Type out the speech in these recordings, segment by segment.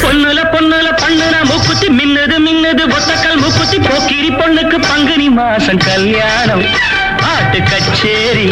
பொண்ணுல பொண்ணுல பண்ணுன மூக்குத்தி மின்னுது மின்னுது ஒத்தக்கல் மூக்குத்தி போக்கிரி பொண்ணுக்கு பங்குனி மாசம் கல்யாணம் பாட்டு கச்சேரி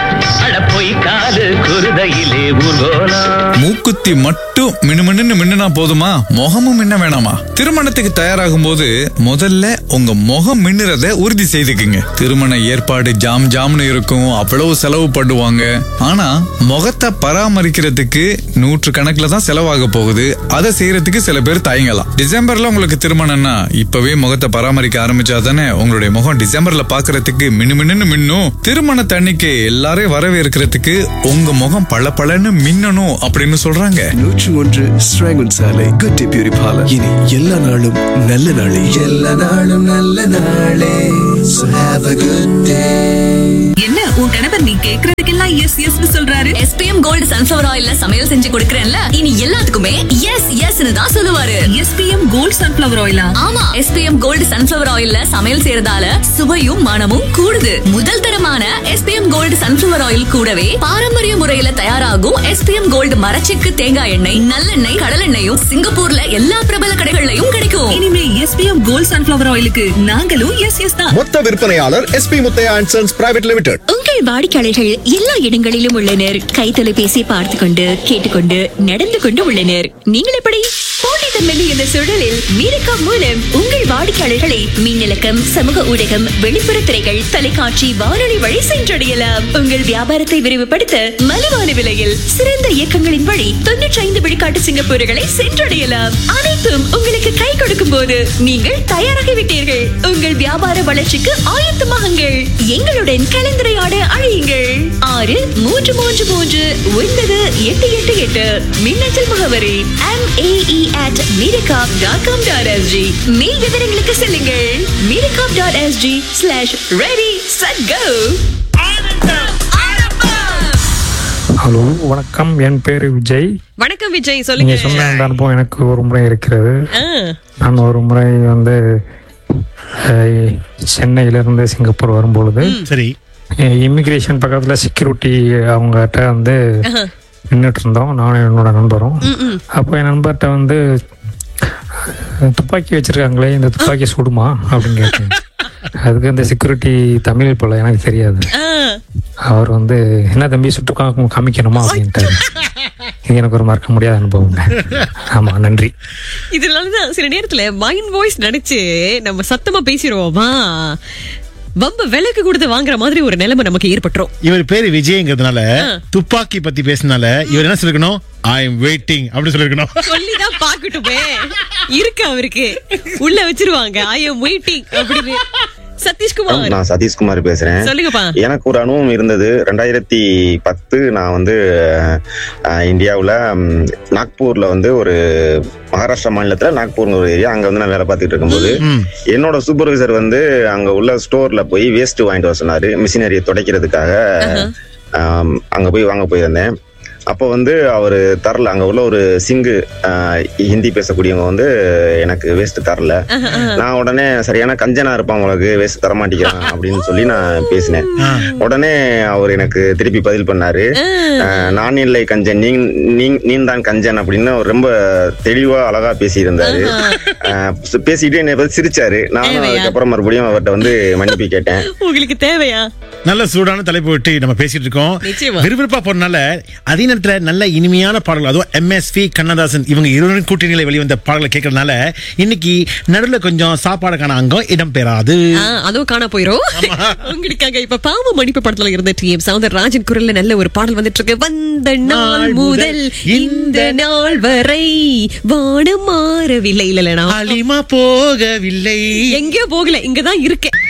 அட போய் காது குருதையிலே ஊர்கோலம் மூக்குத்தி மட்டும் மினுமின்னு மின்னுனா போதுமா முகமும் மின்ன வேணாமா திருமணத்துக்கு தயாராகும் போது முதல்ல உங்க முகம் மின்னுறத உறுதி செய்துக்குங்க திருமண ஏற்பாடு ஜாம் ஜாம்னு இருக்கும் அவ்வளவு செலவு பண்ணுவாங்க ஆனா முகத்தை பராமரிக்கிறதுக்கு நூற்று கணக்குல தான் செலவாக போகுது அதை செய்யறதுக்கு சில பேர் தயங்கலாம் டிசம்பர்ல உங்களுக்கு திருமணம்னா இப்பவே முகத்தை பராமரிக்க ஆரம்பிச்சா தானே உங்களுடைய முகம் டிசம்பர்ல பாக்குறதுக்கு மின்னுமின்னு மின்னும் திருமண தண்ணிக்கு எல்லாரையும் வரவேற்கிறதுக்கு உங்க முகம் பளபளன்னு மின்னணும் அப்படின்னு சொல்றாங்க நூற்று ஒன்று ஸ்ராங்கன் சாலை குட்டி பியூரி பார்லர் இனி எல்லா நாளும் நல்ல நாளே எல்லா நாளும் நல்ல நாளே So have a good day. என்ன உன் கணவர் நீ கேக்குறதுக்கெல்லாம் எஸ் எஸ் சொல்றாரு எஸ்பிஎம் கோல்டு சன்ஃபிளவர் ஆயில்ல சமையல் செஞ்சு கொடுக்கறேன்ல இனி எல்லாத்துக்குமே எஸ் எஸ்னு தான் சொல்லுவாரு எஸ்பிஎம் கோல்ட் சன்ஃபிளவர் ஆயிலா ஆமா எஸ்பிஎம் கோல்டு சன்ஃபிளவர் ஆயில்ல சமையல் செய்யறதால சுவையும் மனமும் கூடுது முதல் தரமான எஸ்பிஎம் கோல்டு சன்ஃபிளவர் ஆயில் கூடவே பாரம்பரிய முறையில தயாராகும் எஸ்பிஎம் கோல்டு மரச்செக்கு தேங்காய் எண்ணெய் நல்லெண்ணெய் கடலெண்ணெயும் சிங்கப்பூர்ல எல்லா பிரபல கடைகள்லயும் கிடைக்கும் இனிமே எஸ்பிஎம் கோல்ட் சன்ஃபிளவர் ஆயிலுக்கு நாங்களும் எஸ் எஸ் தான் மொத்த விற்பனையாளர் SP Muthiah and sons private limited உங்கள் வாடிக்கையாளர்கள் எல்லா இடங்களிலும் உள்ளனர் கை தொலைபேசி பார்த்து கொண்டு கேட்டுக்கொண்டு நடந்து கொண்டு உள்ளனர் நீங்கள் எப்படி போட்டித்தன்மை இந்த சூழலில் மீரக்கா மூலம் உங்கள் வாடிக்கையாளர்களை மின்னலக்கம் சமூக ஊடகம் வெளிப்புற திரைகள் தொலைக்காட்சி வானொலி வழி சென்றடையலாம் உங்கள் வியாபாரத்தை விரிவுபடுத்த மலிவான விலையில் சிறந்த இயக்கங்களின் வழி தொன்னூற்றி ஐந்து விழுக்காட்டு சிங்கப்பூர்களை சென்றடையலாம் அனைத்தும் உங்களுக்கு கை கொடுக்கும் போது நீங்கள் தயாராகிவிட்டீர்கள் உங்கள் வியாபார வளர்ச்சிக்கு ஆயத்தமாகுங்கள் எங்களுடன் கலந்துரையாட அழையுங்கள் ஆறு மூன்று மூன்று மூன்று ஒன்பது எட்டு எட்டு எட்டு மின்னஞ்சல் முகவரி எம் ஏஇ அட் மீரகாப் டாட் காம் டாட் எஸ்ஜி மேல் விவரங்களுக்கு செல்லுங்கள் மீரகாப் dot SG slash ready set go hello வணக்கம் என் பேரு விஜய் வணக்கம் விஜய் நீங்க சொல்லுங்க சொன்ன அந்த அனுபவம் எனக்கு ஒரு முறை இருக்கிறது ஆ, நான் ஒரு முறை வந்து அஹ், சென்னையில இருந்து சிங்கப்பூர் வரும்பொழுது சரி இமிகிரேஷன் பக்கத்துல செக்யூரிட்டி அவங்ககிட்ட வந்து நின்றுட்டு இருந்தோம் நானும் என்னோட நண்பரும் அப்போ என் நண்பர்கிட்ட வந்து அஹ், துப்பாக்கி வச்சிருக்காங்களே இந்த துப்பாக்கி சுடுமா அப்படின்னு கேட்டேன் அதுக்கு அந்த செக்யூரிட்டி தமிழ் போல எனக்கு தெரியாது ஆ. அவர் வந்து என்ன தம்பி சுட்டு கா- காமிக்கணுமா அப்படின்ட்டாரு இது எனக்கு ஒரு மறக்க முடியாத அனுபவங்க ஆமா நன்றி இதனாலதான் சில நேரத்துல மைண்ட் வாய்ஸ் நினைச்சு நம்ம சத்தமா பேசிடுவோமா வம்ப விலைக்கு கொடுத்து வாங்குற மாதிரி ஒரு நிலைமை நமக்கு ஏற்பட்டுரும் இவர் பேரு விஜய்ங்கிறதுனால துப்பாக்கி பத்தி பேசினால இவர் என்ன சொல்லிருக்கணும் ஐ எம் வெயிட்டிங் அப்படின்னு சொல்லிருக்கணும் சொல்லிதான் பாக்கட்டுமே இருக்கு அவருக்கு உள்ள வச்சிருவாங்க ஐ எம் வெயிட்டிங் அப்படின்னு சதீஷ்குமார் நான் சதீஷ்குமார் பேசுறேன் சொல்லுங்கப்பா எனக்கு ஒரு அனுபவம் இருந்தது ரெண்டாயிரத்தி பத்து நான் வந்து அஹ், இந்தியாவுல ம், நாக்பூர்ல வந்து ஒரு மகாராஷ்டிரா மாநிலத்துல நாக்பூர்னு ஒரு ஏரியா அங்க வந்து நான் வேலை பார்த்துட்டு இருக்கும்போது என்னோட சூப்பர்வைசர் வந்து அங்க உள்ள ஸ்டோர்ல போய் வேஸ்ட் வாங்கிட்டு வர சொன்னாரு மிஷினரியை துடைக்கிறதுக்காக ஆம், அங்க போய் வாங்க போயிருந்தேன் அப்போ வந்து அவர் தரல அங்க உள்ள ஒரு சிங்கு ஆஹ், ஹிந்தி பேசக்கூடியவங்க வந்து எனக்கு வேஸ்ட் தரல நான் உடனே சரியான கஞ்சனா இருப்பான் உனக்கு வேஸ்ட் தர மாட்டேங்கிறான் அப்படின்னு சொல்லி நான் பேசினேன் உடனே அவர் எனக்கு திருப்பி பதில் பண்ணாரு ஆஹ், நான் இல்லை கஞ்சன் நீ நீ- நீ தான் கஞ்சன் அப்படின்னு அவர் ரொம்ப தெளிவா அழகா பேசியிருந்தாரு ஆஹ், பேசிட்டு என்னை பார்த்து சிரிச்சாரு நானும் தேவையா? அதுக்கப்புறம் மறுபடியும் அவர்கிட்ட வந்து மன்னிப்பு கேட்டேன் உங்களுக்கு தேவையா நல்ல சூடான தலைப்பு விட்டு நம்ம பேசிட்டு இருக்கோம் நிச்சயமா. விறுவிறுப்பா போறனால அதே நேரத்துல நல்ல இனிமையான பாடல்கள் அதுவும் எம்எஸ்வி கண்ணதாசன் இவங்க இருவரின் கூட்டணியில வெளிவந்த பாடல்களை கேட்கறதுனால இன்னைக்கு நடுவுல கொஞ்சம் சாப்பாடுக்கான அங்கம் இடம் பெறாது ஆ, அதுவும் காண போயிரும் உங்களுக்காக இப்ப பாவ மன்னிப்பு படத்துல இருந்த டி எம் சவுந்தரராஜன் குரல்ல நல்ல ஒரு பாடல் வந்துட்டு இருக்கு வந்த நாள் முதல் இந்த நாள் வரை வானம் மாறவில்லை இல்லனா அலிமா போகவில்லை எங்கேயோ போகல இங்கதான் இருக்கேன்